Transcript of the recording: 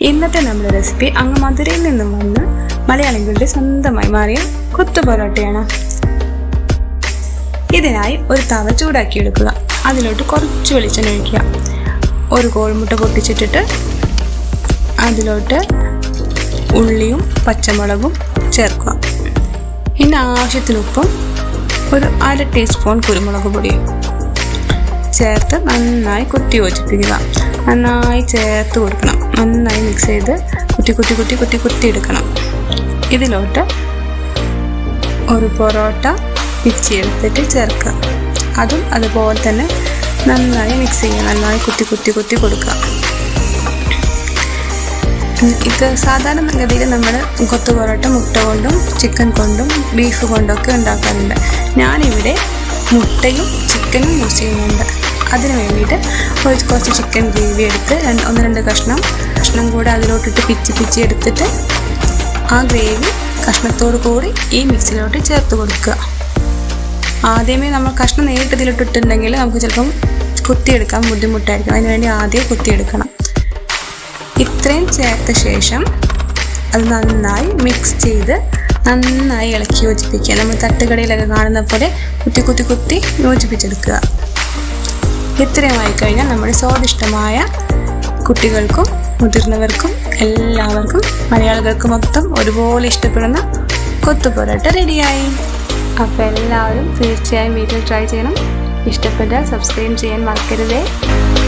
ഇന്നത്തെ നമ്മുടെ റെസിപ്പി അങ്ങ് മധുരയിൽ നിന്നും വന്ന് മലയാളികളുടെ സ്വന്തമായി മാറിയ കൊത്തു പൊറോട്ടയാണ് ഇതിനായി ഒരു തവ ചൂടാക്കിയെടുക്കുക അതിലോട്ട് കുറച്ച് വെളിച്ചെണ്ണ ഒഴിക്കുക ഒരു കോഴിമുട്ട പൊട്ടിച്ചിട്ടിട്ട് അതിലോട്ട് ഉള്ളിയും പച്ചമുളകും ചേർക്കുക പിന്നെ ആവശ്യത്തിന് ഉപ്പും ഒരു അര ടീസ്പൂൺ കുരുമുളക് പൊടിയും ചേർത്ത് നന്നായി കുത്തി യോജിപ്പിക്കുക നന്നായി ചേർത്ത് കൊടുക്കണം നന്നായി മിക്സ് ചെയ്ത് കുത്തി കുത്തി കുത്തി കുത്തി കുത്തി എടുക്കണം ഇതിലോട്ട് ഒരു പൊറോട്ട പിച്ചി എടുത്തിട്ട് ചേർക്കുക അതും അതുപോലെ തന്നെ നന്നായി മിക്സ് ചെയ്യുക നന്നായി കുത്തി കുത്തി കുത്തി കൊടുക്കുക ഇത് സാധാരണ ഗതിയിൽ നമ്മൾ കൊത്തു പൊറോട്ട മുട്ട കൊണ്ടും ചിക്കൻ കൊണ്ടും ബീഫ് കൊണ്ടൊക്കെ ഉണ്ടാക്കാറുണ്ട് ഞാനിവിടെ മുട്ടയും ചിക്കനും യൂസ് ചെയ്യുന്നുണ്ട് അതിന് വേണ്ടിയിട്ട് ഒരു കുറച്ച് ചിക്കൻ ഗ്രേവി എടുത്ത് രണ്ട് ഒന്ന് രണ്ട് കഷ്ണം കഷ്ണം കൂടെ അതിലോട്ടിട്ട് പിച്ചി പിച്ചി എടുത്തിട്ട് ആ ഗ്രേവി കഷ്ണത്തോടു കൂടി ഈ മിക്സിലോട്ട് ചേർത്ത് കൊടുക്കുക ആദ്യമേ നമ്മൾ കഷ്ണം നേരിട്ട് ഇതിലിട്ടിട്ടുണ്ടെങ്കിൽ നമുക്ക് ചിലപ്പം കുത്തിയെടുക്കാൻ ബുദ്ധിമുട്ടായിരിക്കും അതിനുവേണ്ടി ആദ്യം കുത്തിയെടുക്കണം ഇത്രയും ചേർത്ത ശേഷം അത് നന്നായി മിക്സ് ചെയ്ത് നന്നായി ഇളക്കി യോജിപ്പിക്കുക നമ്മൾ തട്ടുകടയിലൊക്കെ കാണുന്ന പോലെ കുത്തി കുത്തി കുത്തി യോജിപ്പിച്ചെടുക്കുക ഇത്രയും ആയിക്കഴിഞ്ഞാൽ നമ്മുടെ സ്വാദിഷ്ടമായ കുട്ടികൾക്കും മുതിർന്നവർക്കും എല്ലാവർക്കും മലയാളികൾക്ക് മൊത്തം ഒരുപോലെ ഇഷ്ടപ്പെടുന്ന കൊത്തു പൊറോട്ട റെഡിയായി അപ്പോൾ എല്ലാവരും തീർച്ചയായും വീട്ടിൽ ട്രൈ ചെയ്യണം ഇഷ്ടപ്പെട്ടാൽ സബ്സ്ക്രൈബ് ചെയ്യാൻ മറക്കരുതേ